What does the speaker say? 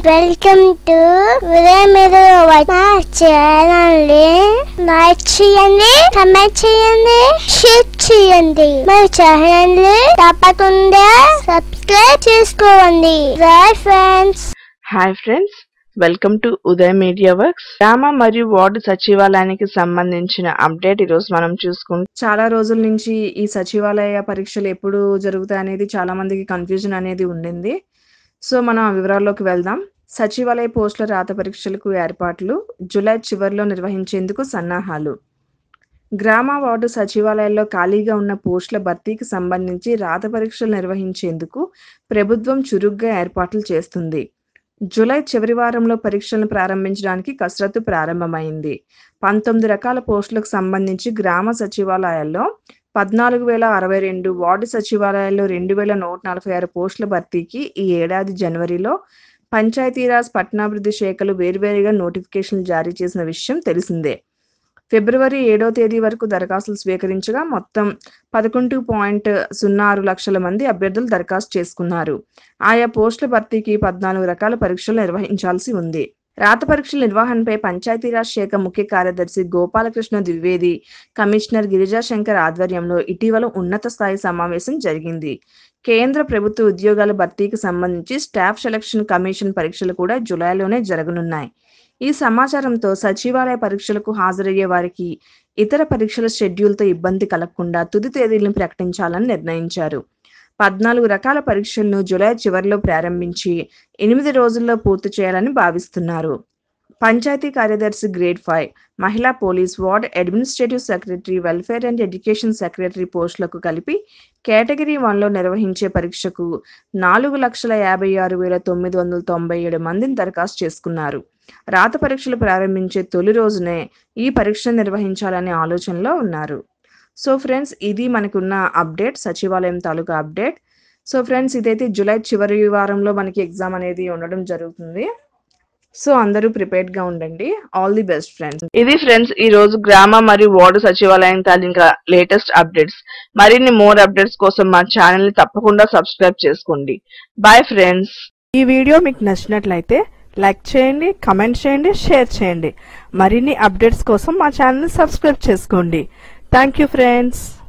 welcome to ఉదయం మీరు మా ఛానల్ లైక్ చేయండి కమెంట్ చేయండి షేర్ చేయండి మా ఛానల్ తప్పకుండా సబ్స్క్రైబ్ చేసుకోండి bye friends hi friends welcome to Uday media works గ్రామ మరియు వార్డు సచివాలయానికి సంబంధించిన అప్డేట్ ఈ రోజు మనం చూసుకుంటాం చాలా రోజుల నుంచి ఈ సచివాలయ పరీక్షలు ఎప్పుడు జరుగుతాయి అనేది చాలా మందికి కన్ఫ్యూజన్ అనేది ఉండింది సో మనం ఆ వివరాల్లోకి వెళ్దాం సచివాలయ పోస్టుల రాత పరీక్షలకు ఏర్పాట్లు జూలై చివరిలో నిర్వహించేందుకు సన్నాహాలు గ్రామ వార్డు సచివాలయాల్లో ఖాళీగా ఉన్న పోస్టుల భర్తీకి సంబంధించి రాత పరీక్షలు నిర్వహించేందుకు ప్రభుత్వం చురుగ్గా ఏర్పాట్లు చేస్తుంది జూలై చివరి వారంలో పరీక్షలను ప్రారంభించడానికి కసరత్తు ప్రారంభమైంది పంతొమ్మిది రకాల పోస్టులకు సంబంధించి గ్రామ సచివాలయాల్లో పద్నాలుగు వేల అరవై రెండు వార్డు సచివాలయాల్లో రెండు వేల నూట నలభై ఆరు పోస్టుల భర్తీకి ఈ ఏడాది జనవరిలో పంచాయతీరాజ్ పట్టణాభివృద్ధి శాఖలు వేర్వేరుగా నోటిఫికేషన్లు జారీ చేసిన విషయం తెలిసిందే ఫిబ్రవరి ఏడో తేదీ వరకు దరఖాస్తులు స్వీకరించగా మొత్తం పదకొండు పాయింట్ సున్నా ఆరు లక్షల మంది అభ్యర్థులు దరఖాస్తు చేసుకున్నారు ఆయా పోస్టుల భర్తీకి పద్నాలుగు రకాల పరీక్షలు నిర్వహించాల్సి ఉంది రాత పరీక్షల నిర్వహణపై పంచాయతీరాజ్ శాఖ ముఖ్య కార్యదర్శి గోపాలకృష్ణ ద్వివేది కమిషనర్ గిరిజాశంకర్ ఆధ్వర్యంలో ఇటీవల ఉన్నత స్థాయి సమావేశం జరిగింది కేంద్ర ప్రభుత్వ ఉద్యోగాల భర్తీకి సంబంధించి స్టాఫ్ సెలక్షన్ కమిషన్ పరీక్షలు కూడా జులైలోనే జరగనున్నాయి ఈ సమాచారంతో సచివాలయ పరీక్షలకు హాజరయ్యే వారికి ఇతర పరీక్షల షెడ్యూల్తో ఇబ్బంది కలగకుండా తుది తేదీలను ప్రకటించాలని నిర్ణయించారు పద్నాలుగు రకాల పరీక్షలను జూలై చివరిలో ప్రారంభించి ఎనిమిది రోజుల్లో పూర్తి చేయాలని భావిస్తున్నారు పంచాయతీ కార్యదర్శి గ్రేడ్ ఫైవ్ మహిళా police ward administrative secretary welfare and education secretary పోస్టులకు కలిపి కేటగిరీ వన్లో నిర్వహించే పరీక్షకు నాలుగు లక్షల యాభై ఆరు వేల తొమ్మిది వందల తొంభై ఏడు మందిని దరఖాస్తు చేసుకున్నారు రాత పరీక్షలు ప్రారంభించే తొలి రోజునే ఈ పరీక్షను నిర్వహించాలనే ఆలోచనలో ఉన్నారు సో ఫ్రెండ్స్ ఇది మనకున్న అప్డేట్ సచివాలయం తాలూకా అప్డేట్ సో ఫ్రెండ్స్ ఇదైతే జూలై చివరి వారంలో మనకి ఎగ్జామ్ అనేది ఉండడం జరుగుతుంది సో అందరూ prepared గా ఉండండి ఆల్ ది బెస్ట్ ఫ్రెండ్స్ ఇది ఫ్రెండ్స్ ఈ రోజు గ్రామ మరియు వార్డు సచివాలయం తాలూకా లేటెస్ట్ అప్డేట్స్ మరిన్ని మోర్ అప్డేట్స్ కోసం మా ఛానల్ ని తప్పకుండా సబ్స్క్రైబ్ చేసుకోండి బాయ్ ఫ్రెండ్స్ ఈ వీడియో మీకు నచ్చినట్లయితే లైక్ చేయండి కమెంట్ చేయండి షేర్ చేయండి మరిన్ని అప్డేట్స్ కోసం మా ఛానల్ని సబ్స్క్రైబ్ చేసుకోండి థ్యాంక్ యూ ఫ్రెండ్స్